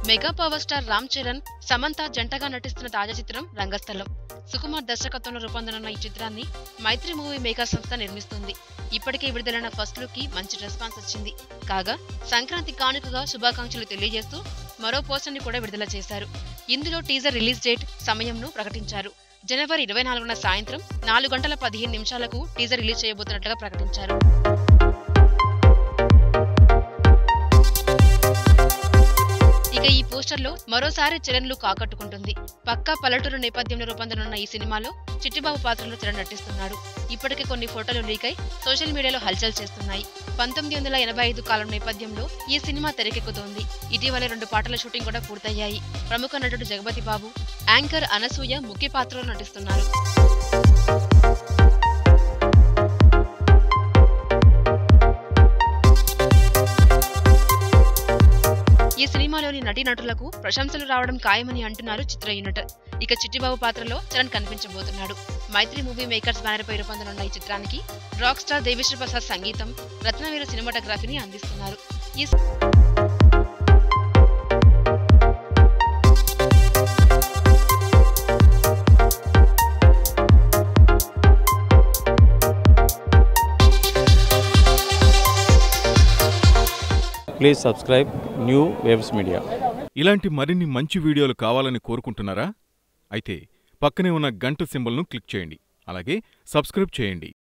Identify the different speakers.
Speaker 1: mega power star Ram Charan Samantha జంటగా నటిస్తున్న తాజా చిత్రం రంగస్థలం సుకుమార్ దర్శకత్వంలో రూపొందనున్న ఈ చిత్రాన్ని మైత్రి మూవీ మేకర్ సంస్థ నిర్మిస్తుంది ఇప్పటికే విడుదలైన ఫస్ట్ లుక్ కి మంచి రెస్పాన్స్ వచ్చింది కాగా సంక్రాంతి కానుకగా శుభాకాంక్షలు తెలియజేస్తూ మరో పోస్టర్ ని కూడా విడుదల చేశారు ఇందులో టీజర్ రిలీజ్ డేట్ సమయంను ప్రకటించారు జనవరి ఇరవై నాలుగున సాయంత్రం నాలుగు గంటల పదిహేను నిమిషాలకు టీజర్ రిలీజ్ చేయబోతున్నట్లుగా ప్రకటించారు ఇక ఈ పోస్టర్ లో మరోసారి చరణ్ లుక్ ఆకట్టుకుంటుంది పక్కా పల్లెటూరు నేపథ్యంలో రూపొందనున్న ఈ సినిమాలో చిట్టిబాబు పాత్రలో చరణ్ నటిస్తున్నాడు ఇప్పటికే కొన్ని ఫోటోలు లీక్ అయి సోషల్ మీడియాలో హల్చల్ చేస్తున్నాయి పంతొమ్మిది వందల ఎనభై ఐదు కాలం నేపథ్యంలో ఈ సినిమా తెరకెక్కుతోంది ఇటీవల రెండు పాటల షూటింగ్ కూడా పూర్తయ్యాయి ప్రముఖ నటుడు జగపతి బాబు యాంకర్ అనసూయ ముఖ్య పాత్రలో నటిస్తున్నారు ఈ సినిమాలోని నటీనటులకు ప్రశంసలు రావడం ఖాయమని అంటున్నారు చిత్ర యూనిట్ ఇక చిట్టిబాబు పాత్రలో చరణ్ కనిపించబోతున్నాడు మైత్రి మూవీ మేకర్స్ బ్యానర్ పై రూపొందనున్న ఈ చిత్రానికి రాక్ స్టార్ దేవిశ్రీ ప్రసాద్ సంగీతం రత్నవీర సినిమాటోగ్రఫీని అందిస్తున్నారు ఈ
Speaker 2: please subscribe new waves media
Speaker 3: ఇలాంటి మరిన్ని మంచి వీడియోలు కావాలని కోరుకుంటున్నారా అయితే పక్కనే ఉన్న గంట సింబల్ను క్లిక్ చేయండి అలాగే సబ్స్క్రైబ్ చేయండి